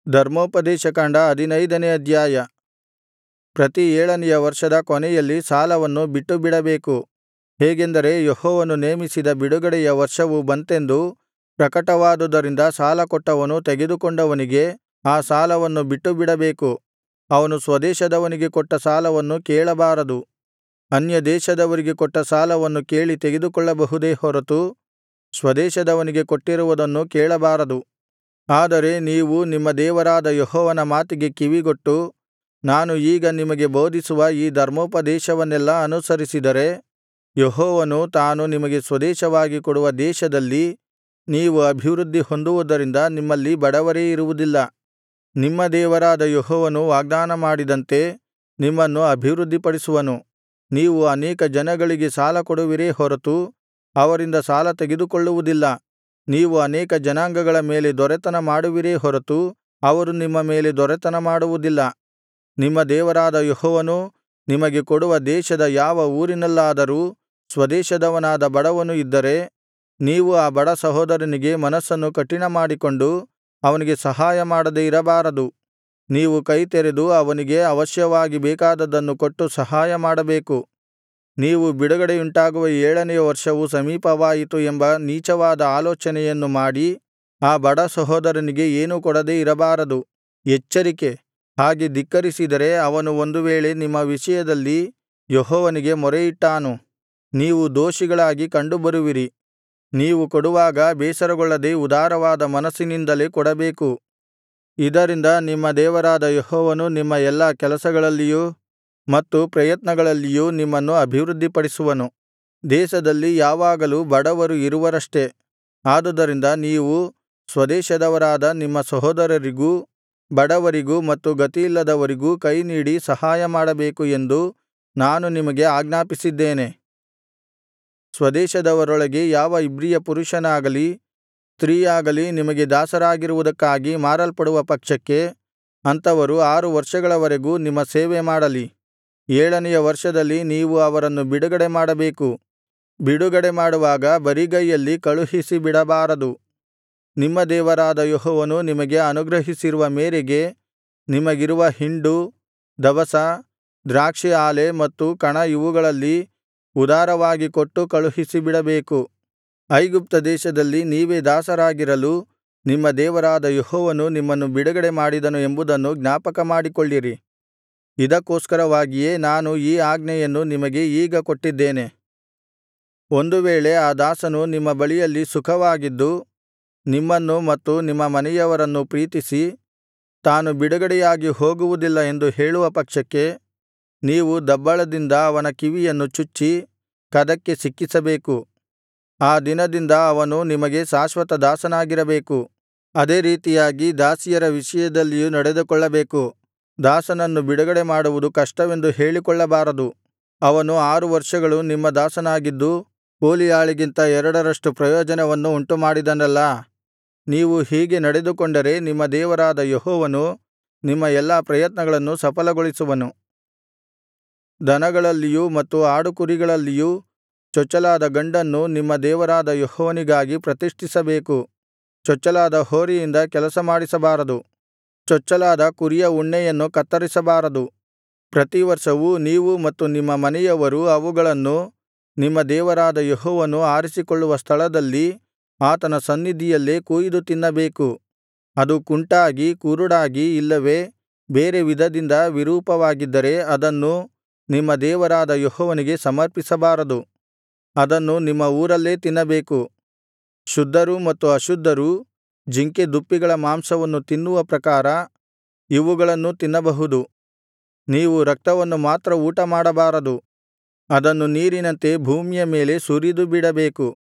ಧರ್ಮೋಪದೇಶಕಾಂಡ ಹದಿನೈದನೇ ಅಧ್ಯಾಯ ಪ್ರತಿ ಏಳನೆಯ ವರ್ಷದ ಕೊನೆಯಲ್ಲಿ ಸಾಲವನ್ನು ಬಿಟ್ಟುಬಿಡಬೇಕು ಹೇಗೆಂದರೆ ಯೆಹೋವನು ನೇಮಿಸಿದ ಬಿಡುಗಡೆಯ ವರ್ಷವು ಬಂತೆಂದು ಪ್ರಕಟವಾದುದರಿಂದ ಸಾಲಕೊಟ್ಟವನು ತೆಗೆದುಕೊಂಡವನಿಗೆ ಆ ಸಾಲವನ್ನು ಬಿಟ್ಟುಬಿಡಬೇಕು ಅವನು ಸ್ವದೇಶದವನಿಗೆ ಕೊಟ್ಟ ಸಾಲವನ್ನು ಕೇಳಬಾರದು ಅನ್ಯದೇಶದವರಿಗೆ ಕೊಟ್ಟ ಸಾಲವನ್ನು ಕೇಳಿ ತೆಗೆದುಕೊಳ್ಳಬಹುದೇ ಹೊರತು ಸ್ವದೇಶದವನಿಗೆ ಕೊಟ್ಟಿರುವುದನ್ನು ಕೇಳಬಾರದು ಆದರೆ ನೀವು ನಿಮ್ಮ ದೇವರಾದ ಯೆಹೋವನ ಮಾತಿಗೆ ಕಿವಿಗೊಟ್ಟು ನಾನು ಈಗ ನಿಮಗೆ ಬೋಧಿಸುವ ಈ ಧರ್ಮೋಪದೇಶವನ್ನೆಲ್ಲಾ ಅನುಸರಿಸಿದರೆ ಯೆಹೋವನು ತಾನು ನಿಮಗೆ ಸ್ವದೇಶವಾಗಿ ಕೊಡುವ ದೇಶದಲ್ಲಿ ನೀವು ಅಭಿವೃದ್ಧಿ ಹೊಂದುವುದರಿಂದ ನಿಮ್ಮಲ್ಲಿ ಬಡವರೇ ಇರುವುದಿಲ್ಲ ನಿಮ್ಮ ದೇವರಾದ ಯೆಹೋವನು ವಾಗ್ದಾನಮಾಡಿದಂತೆ ನಿಮ್ಮನ್ನು ಅಭಿವೃದ್ಧಿಪಡಿಸುವನು ನೀವು ಅನೇಕ ಜನಗಳಿಗೆ ಸಾಲಕೊಡುವಿರೇ ಹೊರತು ಅವರಿಂದ ಸಾಲ ತೆಗೆದುಕೊಳ್ಳುವುದಿಲ್ಲ ನೀವು ಅನೇಕ ಜನಾಂಗಗಳ ಮೇಲೆ ದೊರೆತನ ಮಾಡುವಿರೇ ಹೊರತು ಅವರು ನಿಮ್ಮ ಮೇಲೆ ದೊರೆತನ ಮಾಡುವುದಿಲ್ಲ ನಿಮ್ಮ ದೇವರಾದ ಯೆಹೋವನು ನಿಮಗೆ ಕೊಡುವ ದೇಶದ ಯಾವ ಊರಿನಲ್ಲಾದರೂ ಸ್ವದೇಶದವನಾದ ಬಡವನು ಇದ್ದರೆ ನೀವು ಆ ಬಡ ಸಹೋದರನಿಗೆ ಮನಸ್ಸನ್ನು ಕಠಿಣಮಾಡಿಕೊಂಡು ಅವನಿಗೆ ಸಹಾಯಮಾಡದೆ ಇರಬಾರದು ನೀವು ಕೈತೆರೆದು ಅವನಿಗೆ ಅವಶ್ಯವಾಗಿ ಬೇಕಾದದ್ದನ್ನು ಕೊಟ್ಟು ಸಹಾಯಮಾಡಬೇಕು ನೀವು ಬಿಡುಗಡೆಯುಂಟಾಗುವ ಏಳನೆಯ ವರ್ಷವು ಸಮೀಪವಾಯಿತು ಎಂಬ ನೀಚವಾದ ಆಲೋಚನೆಯನ್ನು ಮಾಡಿ ಆ ಬಡ ಸಹೋದರನಿಗೆ ಏನೂ ಕೊಡದೆ ಇರಬಾರದು ಎಚ್ಚರಿಕೆ ಹಾಗೆ ಧಿಕ್ಕರಿಸಿದರೆ ಅವನು ಒಂದು ವೇಳೆ ನಿಮ್ಮ ವಿಷಯದಲ್ಲಿ ಯೆಹೋವನಿಗೆ ಮೊರೆಯಿಟ್ಟಾನು ನೀವು ದೋಷಿಗಳಾಗಿ ಕಂಡುಬರುವಿರಿ ನೀವು ಕೊಡುವಾಗ ಬೇಸರಗೊಳ್ಳದೆ ಉದಾರವಾದ ಮನಸ್ಸಿನಿಂದಲೇ ಕೊಡಬೇಕು ಇದರಿಂದ ನಿಮ್ಮ ದೇವರಾದ ಯೆಹೋವನು ನಿಮ್ಮ ಎಲ್ಲಾ ಕೆಲಸಗಳಲ್ಲಿಯೂ ಮತ್ತು ಪ್ರಯತ್ನಗಳಲ್ಲಿಯೂ ನಿಮ್ಮನ್ನು ಅಭಿವೃದ್ಧಿಪಡಿಸುವನು ದೇಶದಲ್ಲಿ ಯಾವಾಗಲೂ ಬಡವರು ಇರುವರಷ್ಟೆ ಆದುದರಿಂದ ನೀವು ಸ್ವದೇಶದವರಾದ ನಿಮ್ಮ ಸಹೋದರರಿಗೂ ಬಡವರಿಗೂ ಮತ್ತು ಗತಿಯಿಲ್ಲದವರಿಗೂ ಕೈನೀಡಿ ಸಹಾಯಮಾಡಬೇಕು ಎಂದು ನಾನು ನಿಮಗೆ ಆಜ್ಞಾಪಿಸಿದ್ದೇನೆ ಸ್ವದೇಶದವರೊಳಗೆ ಯಾವ ಇಬ್ರಿಯ ಪುರುಷನಾಗಲಿ ಸ್ತ್ರೀಯಾಗಲಿ ನಿಮಗೆ ದಾಸರಾಗಿರುವುದಕ್ಕಾಗಿ ಮಾರಲ್ಪಡುವ ಪಕ್ಷಕ್ಕೆ ಅಂಥವರು ಆರು ವರ್ಷಗಳವರೆಗೂ ನಿಮ್ಮ ಸೇವೆಮಾಡಲಿ ಏಳನೆಯ ವರ್ಷದಲ್ಲಿ ನೀವು ಅವರನ್ನು ಬಿಡುಗಡೆ ಮಾಡಬೇಕು ಬಿಡುಗಡೆ ಮಾಡುವಾಗ ಬರಿಗೈಯಲ್ಲಿ ಕಳುಹಿಸಿ ಬಿಡಬಾರದು ನಿಮ್ಮ ದೇವರಾದ ಯೆಹೋವನು ನಿಮಗೆ ಅನುಗ್ರಹಿಸಿರುವ ಮೇರೆಗೆ ನಿಮಗಿರುವ ಹಿಂಡು ದವಸ ದ್ರಾಕ್ಷಿ ಆಲೆ ಮತ್ತು ಕಣ ಇವುಗಳಲ್ಲಿ ಉದಾರವಾಗಿ ಕೊಟ್ಟು ಕಳುಹಿಸಿಬಿಡಬೇಕು ಐಗುಪ್ತ ದೇಶದಲ್ಲಿ ನೀವೇ ದಾಸರಾಗಿರಲು ನಿಮ್ಮ ದೇವರಾದ ಯೆಹೋವನು ನಿಮ್ಮನ್ನು ಬಿಡುಗಡೆ ಮಾಡಿದನು ಎಂಬುದನ್ನು ಜ್ಞಾಪಕಮಾಡಿಕೊಳ್ಳಿರಿ ಇದಕ್ಕೋಸ್ಕರವಾಗಿಯೇ ನಾನು ಈ ಆಜ್ಞೆಯನ್ನು ನಿಮಗೆ ಈಗ ಕೊಟ್ಟಿದ್ದೇನೆ ಒಂದು ವೇಳೆ ಆ ದಾಸನು ನಿಮ್ಮ ಬಳಿಯಲ್ಲಿ ಸುಖವಾಗಿದ್ದು ನಿಮ್ಮನ್ನು ಮತ್ತು ನಿಮ್ಮ ಮನೆಯವರನ್ನು ಪ್ರೀತಿಸಿ ತಾನು ಬಿಡುಗಡೆಯಾಗಿ ಹೋಗುವುದಿಲ್ಲ ಎಂದು ಹೇಳುವ ಪಕ್ಷಕ್ಕೆ ನೀವು ದಬ್ಬಳದಿಂದ ಅವನ ಕಿವಿಯನ್ನು ಚುಚ್ಚಿ ಕದಕ್ಕೆ ಸಿಕ್ಕಿಸಬೇಕು ಆ ದಿನದಿಂದ ಅವನು ನಿಮಗೆ ಶಾಶ್ವತ ದಾಸನಾಗಿರಬೇಕು ಅದೇ ರೀತಿಯಾಗಿ ದಾಸಿಯರ ವಿಷಯದಲ್ಲಿಯೂ ನಡೆದುಕೊಳ್ಳಬೇಕು ದಾಸನನ್ನು ಬಿಡುಗಡೆ ಮಾಡುವುದು ಕಷ್ಟವೆಂದು ಹೇಳಿಕೊಳ್ಳಬಾರದು ಅವನು ಆರು ವರ್ಷಗಳು ನಿಮ್ಮ ದಾಸನಾಗಿದ್ದು ಕೂಲಿಯಾಳಿಗಿಂತ ಎರಡರಷ್ಟು ಪ್ರಯೋಜನವನ್ನು ಉಂಟುಮಾಡಿದನಲ್ಲಾ ನೀವು ಹೀಗೆ ನಡೆದುಕೊಂಡರೆ ನಿಮ್ಮ ದೇವರಾದ ಯೆಹೋವನು ನಿಮ್ಮ ಎಲ್ಲಾ ಪ್ರಯತ್ನಗಳನ್ನು ಸಫಲಗೊಳಿಸುವನು ದನಗಳಲ್ಲಿಯೂ ಮತ್ತು ಆಡುಕುರಿಗಳಲ್ಲಿಯೂ ಚೊಚ್ಚಲಾದ ಗಂಡನ್ನು ನಿಮ್ಮ ದೇವರಾದ ಯೆಹೋವನಿಗಾಗಿ ಪ್ರತಿಷ್ಠಿಸಬೇಕು ಚೊಚ್ಚಲಾದ ಹೋರಿಯಿಂದ ಕೆಲಸ ಮಾಡಿಸಬಾರದು ಚೊಚ್ಚಲಾದ ಕುರಿಯ ಉಣ್ಣೆಯನ್ನು ಕತ್ತರಿಸಬಾರದು ಪ್ರತಿವರ್ಷವೂ ನೀವು ಮತ್ತು ನಿಮ್ಮ ಮನೆಯವರು ಅವುಗಳನ್ನು ನಿಮ್ಮ ದೇವರಾದ ಯೆಹೋವನು ಆರಿಸಿಕೊಳ್ಳುವ ಸ್ಥಳದಲ್ಲಿ ಆತನ ಸನ್ನಿಧಿಯಲ್ಲೇ ಕೊಯಿದು ತಿನ್ನಬೇಕು ಅದು ಕುಂಟಾಗಿ ಕುರುಡಾಗಿ ಇಲ್ಲವೇ ಬೇರೆ ವಿಧದಿಂದ ವಿರೂಪವಾಗಿದ್ದರೆ ಅದನ್ನು ನಿಮ್ಮ ದೇವರಾದ ಯೆಹೋವನಿಗೆ ಸಮರ್ಪಿಸಬಾರದು ಅದನ್ನು ನಿಮ್ಮ ಊರಲ್ಲೇ ತಿನ್ನಬೇಕು ಶುದ್ಧರೂ ಮತ್ತು ಅಶುದ್ಧರೂ ಜಿಂಕೆ ದುಪ್ಪಿಗಳ ಮಾಂಸವನ್ನು ತಿನ್ನುವ ಪ್ರಕಾರ ಇವುಗಳನ್ನೂ ತಿನ್ನಬಹುದು ನೀವು ರಕ್ತವನ್ನು ಮಾತ್ರ ಊಟಮಾಡಬಾರದು ಅದನ್ನು ನೀರಿನಂತೆ ಭೂಮಿಯ ಮೇಲೆ ಸುರಿದುಬಿಡಬೇಕು